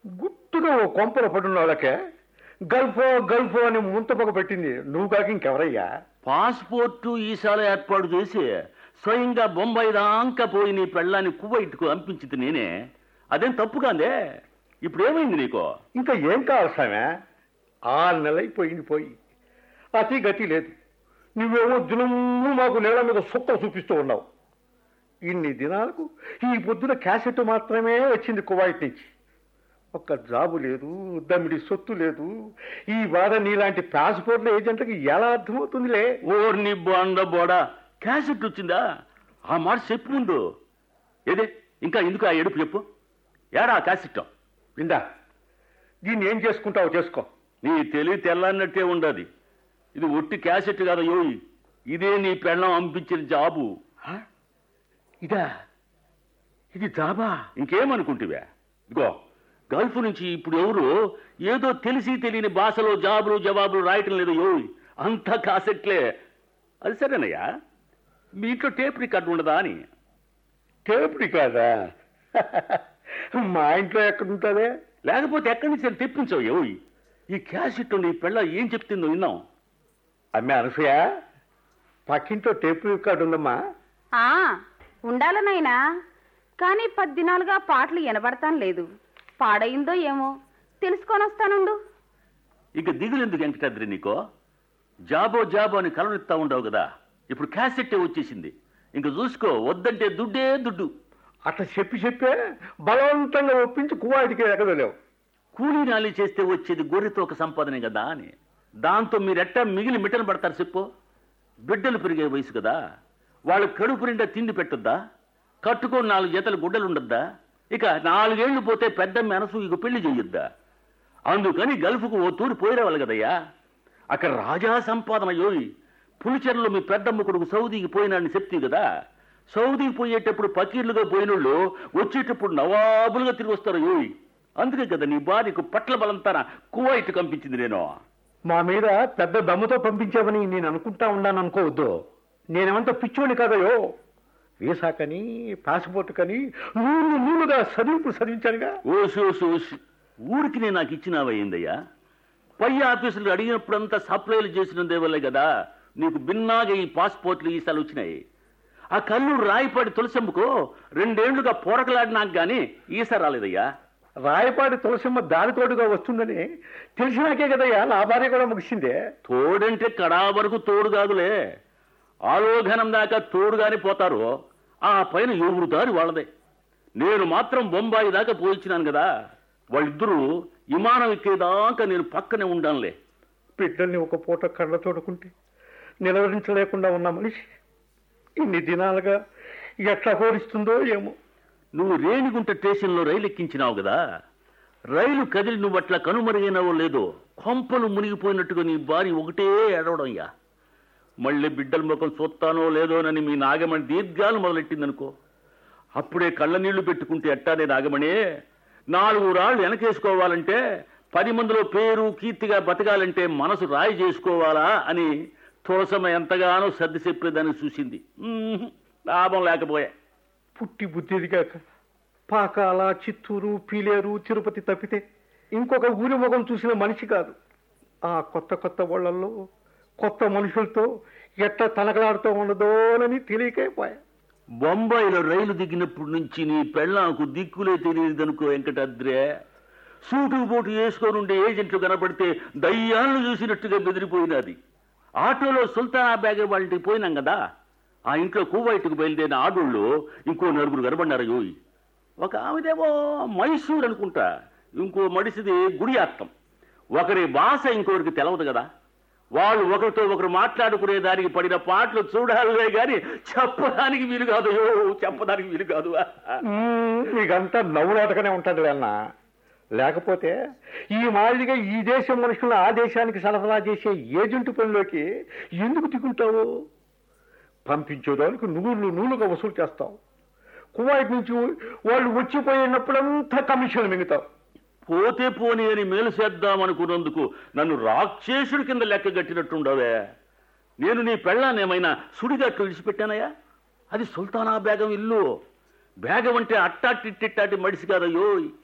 గుట్టుగా ఓ కొంపలో పడిన వాళ్ళకే గల్ఫో గల్ఫో అని ముంతపొగ పెట్టింది నువ్వు కాక ఇంకెవరయ్యా పాస్పోర్టు ఈసాల ఏర్పాటు చేసి స్వయంగా బొంబాయి దాకా పోయి నీ పెళ్ళాన్ని కువైట్కు పంపించింది నేనే అదేం తప్పు కాదే ఇప్పుడు ఏమైంది నీకో ఇంకా ఏం కావాలి సామె ఆరు నెలలైపోయింది పోయి అతి గతి లేదు నువ్వేమో దినము మాకు నేల మీద సుక్కలు చూపిస్తూ ఉన్నావు ఇన్ని దినాలకు ఈ పొద్దున క్యాసెట్ మాత్రమే వచ్చింది కువైట్ నుంచి ఒక్క జాబు లేదు దమ్మిడి సొత్తు లేదు ఈ బాధ నీలాంటి పాస్పోర్ట్ల ఏజెంట్లకి ఎలా అర్థమవుతుందిలే ఓర్ని బోండ బోడా క్యాసెట్ వచ్చిందా ఆ మాట చెప్పు ముందు ఏదే ఇంకా ఎందుకు ఆ ఎడుపు చెప్పు ఏడా క్యాసెట్ విందా దీన్ని ఏం చేసుకుంటావో చేసుకో నీ తెలివి తెల్లన్నట్టే ఉండదు ఇది ఒట్టి క్యాసెట్ కదా యోయి ఇదే నీ పెళ్ళం పంపించిన జాబు హ? ఇదా ఇది జాబా ఇంకేమనుకుంటువే ఇగో గల్ఫ్ నుంచి ఇప్పుడు ఎవరు ఏదో తెలిసి తెలియని భాషలో జాబులు జవాబులు రాయటం లేదు యోయ్ అంతా కాసెట్లే అది సరేనయ్యా మీ ఇంట్లో టేప్ రికార్డు ఉండదా అని టేపుడి కాదా మా ఇంట్లో ఎక్కడుంటుందే లేకపోతే ఎక్కడి నుంచి నేను తెప్పించావు యోయ్ ఈ క్యాసెట్ నీ పెళ్ళ ఏం చెప్తుందో విన్నాం అమ్మే అనసూయ పక్కింట్లో టేపు రికార్డు ఉందమ్మా ఆ ఉండాలనైనా కానీ పది దినాలుగా పాటలు వినబడతాను లేదు పాడయిందో ఏమో తెలుసుకొని వస్తానుండు ఇక దిగులెందుకు వెంకటాద్రి నీకో జాబో జాబో అని కలవనిస్తా ఉండవు కదా ఇప్పుడు క్యాసెట్టే వచ్చేసింది ఇంక చూసుకో వద్దంటే దుడ్డే దుడ్డు అట్లా చెప్పి చెప్పే బలవంతంగా ఒప్పించి కువాడికి ఎగదలేవు కూలీ నాలి చేస్తే వచ్చేది గొర్రెతో ఒక సంపాదనే కదా అని దాంతో మీరెట్టా మిగిలి మిట్టలు పడతారు చెప్పు బిడ్డలు పెరిగే వయసు కదా వాళ్ళ కడుపు నిండా తిండి పెట్టొద్దా కట్టుకొని నాలుగు జతలు గుడ్డలు ఉండొద్దా ఇక నాలుగేళ్లు పోతే పెద్ద మనసు ఇక పెళ్లి చేయొద్దా అందుకని గల్ఫ్కు ఓ తూరి పోయిరావాలి కదయ్యా అక్కడ రాజా సంపాదన యోగి పులిచెరలో మీ పెద్దమ్మ కొడుకు సౌదీకి పోయినాడని చెప్తీ కదా సౌదీకి పోయేటప్పుడు పకీర్లుగా పోయినోళ్ళు వచ్చేటప్పుడు నవాబులుగా తిరిగి వస్తారు యోగి అందుకే కదా నీ భార్యకు పట్ల బలంతాన కువైట్ కంపించింది నేను మా మీద పెద్ద దమ్ముతో పంపించావని నేను అనుకుంటా ఉన్నాను అనుకోవద్దు నేనేమంత పిచ్చోని కదయో వీసా కని పాస్పోర్ట్ కని నూలు నూలుగా చదివింపులు చదివించానుగా ఓసి ఓసి ఓసి ఊరికి నేను నాకు ఇచ్చినావయ్యిందయ్యా పై ఆఫీసులు అడిగినప్పుడంతా సప్లైలు చేసినందే వల్లే కదా నీకు భిన్నాగా ఈ పాస్పోర్ట్లు ఈసాలు వచ్చినాయి ఆ కల్లూరు రాయిపాటి తులసమ్మకు రెండేళ్లుగా పోరకలాడినాక గాని ఈసా రాలేదయ్యా రాయపాటి తులసిమ్మ దారి తోడుగా వస్తుందని తెలిసినాకే కదయ్యా నా భార్య కూడా ముగిసిందే తోడంటే కడా వరకు తోడు కాదులే ఆలోఘనం దాకా తోడుగానే పోతారు ఆ పైన ఎవరు దారి వాళ్ళదే నేను మాత్రం బొంబాయి దాకా పోయించినాను కదా వాళ్ళిద్దరూ విమానం ఎక్కేదాకా నేను పక్కనే ఉండానులే బిడ్డల్ని ఒక పూట కళ్ళ తోడుకుంటే నిలవరించలేకుండా ఉన్న మనిషి ఇన్ని దినాలుగా ఎట్లా హోరిస్తుందో ఏమో నువ్వు రేణిగుంట స్టేషన్లో రైలు ఎక్కించినావు కదా రైలు కదిలి నువ్వు అట్లా కనుమరుగైనావో లేదో కొంపలు మునిగిపోయినట్టుగా నీ భార్య ఒకటే ఏడవడం అయ్యా మళ్ళీ బిడ్డల ముఖం చూస్తానో లేదోనని మీ నాగమణి దీర్ఘాలు మొదలెట్టిందనుకో అప్పుడే కళ్ళ నీళ్లు పెట్టుకుంటే ఎట్టానే నాగమణి నాలుగు రాళ్ళు వెనకేసుకోవాలంటే పది మందిలో పేరు కీర్తిగా బతకాలంటే మనసు రాయి చేసుకోవాలా అని తులసమ్మ ఎంతగానో సర్ది చెప్పేదాన్ని చూసింది ఉహుం, లాభం లేకపోయా పుట్టి బుద్ధిదిగాక పాకాల చిత్తూరు పీలేరు తిరుపతి తప్పితే ఇంకొక ఊరి ముఖం చూసిన మనిషి కాదు ఆ కొత్త కొత్త వాళ్ళల్లో కొత్త మనుషులతో ఎట్లా తనకలాడుతూ ఉండదోనని తెలియకైపోయా బొంబాయిలో రైలు దిగినప్పటి నుంచి నీ పెళ్ళాంకు దిక్కులే తెలియదనుకో వెంకటాద్రే సూటు బోటు వేసుకొని ఉండే ఏజెంట్లు కనపడితే దయ్యాలను చూసినట్టుగా బెదిరిపోయినది ఆటోలో సుల్తానా బ్యాగ్ వాళ్ళకి పోయినాం కదా ఆ ఇంట్లో కువైట్కు బయలుదేరిన ఆడోళ్ళు ఇంకో నలుగురు కనబడినారు యోయి ఒక ఆమెదేమో మైసూర్ అనుకుంటా ఇంకో మడిసిది గుడియాత్తం ఒకరి భాష ఇంకొకరికి తెలవదు కదా వాళ్ళు ఒకరితో ఒకరు మాట్లాడుకునే దానికి పడిన పాటలు చూడాలే గాని చెప్పడానికి వీలు కాదు యో, చెప్పడానికి వీలు కాదు మ్మ్, మీకంతా నవ్వులాటగానే ఉంటుంది అన్న లేకపోతే ఈ మాదిరిగా ఈ దేశం మనుషులను ఆ దేశానికి సరఫరా చేసే ఏజెంట్ పనిలోకి ఎందుకు దిగుంటావు పంపించేదానికి నూలు నూలుగా వసూలు చేస్తావు కువైట్ నుంచి వాళ్ళు వచ్చిపోయినప్పుడంతా కమిషన్ మిగుతావు పోతే పోని అని మేలు చేద్దామనుకున్నందుకు నన్ను రాక్షసుడి కింద లెక్క గట్టినట్టుండవే నేను నీ పెళ్ళాన్ని ఏమైనా సుడిగట్లు విడిచిపెట్టానయ్యా అది సుల్తానా బేగం ఇల్లు బేగం అంటే అట్టాటిట్టిట్టాటి మడిసి కాదయ్యో